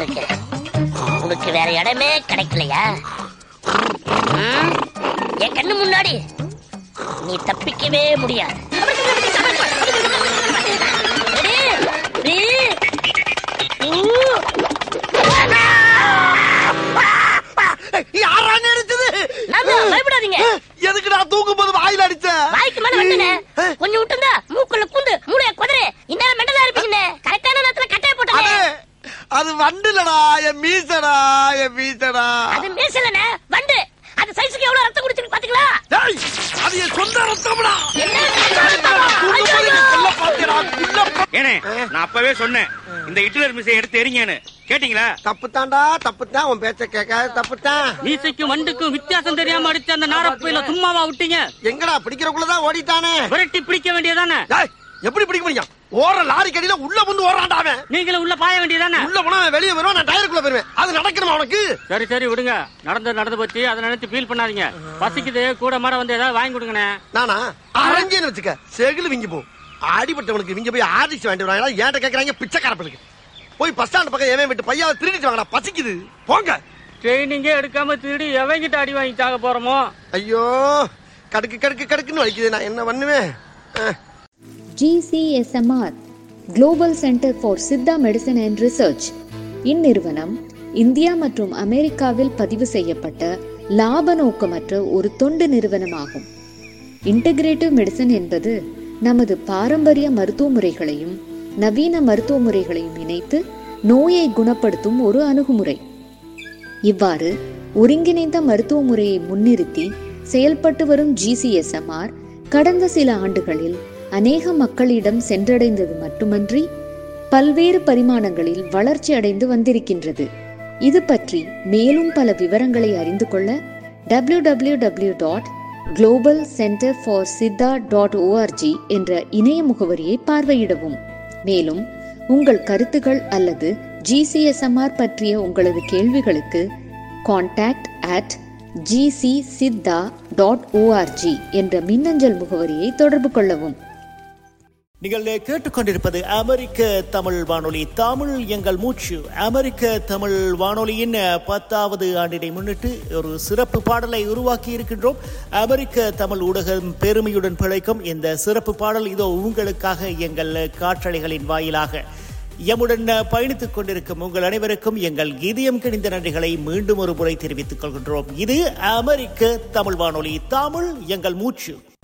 வந்திருக்க உனக்கு வேற இடமே கிடைக்கலையா ம்? என் கண்ணு முன்னாடி நீ தப்பிக்கவே முடியாது ரெடி? த்ரீ, டூ, யாரா நினைச்சது நான் தான், பயப்படாதீங்க எதுக்கு நான் தூங்கும் போது வாயில அடிச்ச வாய்க்கு மேல வந்தனே கொஞ்சம் விட்டுந்தா மூக்குள்ள பூந்து மூளைய குதிரை இந்நேரம் மெண்டலா இருப்பீங்க கரெக்டான நேரத்துல கட்டைய அது போட்டாங்க அது வண்டுலடா என் மீசடா என் மீசடா அது மேசலனே வண்டு அது சைஸுக்கு எவ்வளவு ரத்தம் குடிச்சிருக்கு பாத்தீங்களா டேய், அது என் சொந்த ரத்தம்டா என்ன தூங்கும் போது நீ கொல்ல பாத்தியடா, கொல்ல பா- ஏனே நான் அப்பவே சொன்னேன் இந்த ஹிட்லர் மிஸ்ஸை எடுத்து எறிங்கன்னு கேட்டீங்களா தப்புத்தான்டா தப்புத்தான் உன் பேச்ச கேட்காத தப்புத்தான் மீசைக்கும் வண்டுக்கும் வித்தியாசம் தெரியாம அடிச்ச அந்த நாரப்பையில சும்மாவா விட்டீங்க எங்கடா பிடிக்கிறக்குள்ளதான் ஓடிட்டானே விரட்டி பிடிக்க வேண்டியதானே டேய், எப்படி பிடிக்க முடியும் ஓடுற லாரி கடியில உள்ள வந்து ஓடுறான்டா அவன் நீங்களும் உள்ள பாய வேண்டியதானே உள்ள போனா அவன் வெளியே வருவான் நான் டயருக்குள்ள போயிருவேன் அது நடக்கணுமா உனக்கு சரி சரி விடுங்க நடந்து நடந்து பத்தி அதை நினைச்சு ஃபீல் பண்ணாதீங்க பசிக்குது கூட மாட வந்து ஏதாவது வாங்கி கொடுங்கண்ணே நானா அரஞ்சேன்னு வச்சுக்க செகிலு விங்கி போ அடிபட்டவனுக்கு விங்க போய் ஆர்டிஸ்ட் வாங்கிட்டு வராங்க ஏன்ட்ட கேக்குறாங்க பிச்சைக்காரப்பனுக்கு போய் பஸ் ஸ்டாண்ட் பக்கம் எவன் விட்டு பையாவை திருடிட்டு வாங்கடா பசிக்குது போங்க ட்ரைனிங்கே எடுக்காம திருடி எவங்கிட்ட அடி வாங்கி சாக போறோமோ ஐயோ கடுக்கு கடுக்கு கடுக்குன்னு வலிக்குது நான் என்ன பண்ணுவேன் அஹ். GCSMR global centre for Siddha medicine and research இந்நிறுவனம் இந்தியா மற்றும் அமெரிக்காவில் பதிவு செய்யப்பட்ட லாப நோக்கமற்ற ஒரு தொண்டு நிறுவனமாகும் இன்டகிரேட்டிவ் மெடிசன் என்பது நமது பாரம்பரிய மருத்துவ முறைகளையும் நவீன மருத்துவ முறைகளையும் இணைத்து நோயை குணப்படுத்தும் ஒரு அணுகுமுறை இவ்வாறு ஒருங்கிணைந்த மருத்துவ முறையை முன்னிறுத்தி செயல்பட்டு வரும் ஜிசிஎஸ்எம்ஆர் கடந்த சில ஆண்டுகளில் அநேக மக்களிடம் சென்றடைந்தது மட்டுமன்றி பல்வேறு பரிமாணங்களில் வளர்ச்சி அடைந்து வந்திருக்கின்றது இது பற்றி மேலும் பல விவரங்களை அறிந்து கொள்ள W W W dot global centre for Siddha dot ORG என்ற இணைய முகவரியை பார்வையிடவும் மேலும் உங்கள் கருத்துகள் அல்லது ஜிசிஎஸ்எம்ஆர் பற்றிய உங்களது கேள்விகளுக்கு contact at GC Siddha dot ORG என்ற மின்னஞ்சல் முகவரியை தொடர்பு கொள்ளவும் நீங்கள் கேட்டுக்கொண்டிருப்பது அமெரிக்க தமிழ் வானொலி தமிழ் எங்கள் மூச்சு அமெரிக்க தமிழ் வானொலியின் பத்தாவது ஆண்டினை முன்னிட்டு ஒரு சிறப்பு பாடலை உருவாக்கி இருக்கின்றோம் அமெரிக்க தமிழ் ஊடகம் பெருமையுடன் பிழைக்கும் இந்த சிறப்பு பாடல் இதோ உங்களுக்காக எங்கள் காற்றலைகளின் வாயிலாக எம்முடன் பயணித்துக் கொண்டிருக்கும் உங்கள் அனைவருக்கும் எங்கள் இதயம் கிணிந்த நன்றிகளை மீண்டும் ஒரு முறை தெரிவித்துக் கொள்கின்றோம் இது அமெரிக்க தமிழ் வானொலி தமிழ் எங்கள் மூச்சு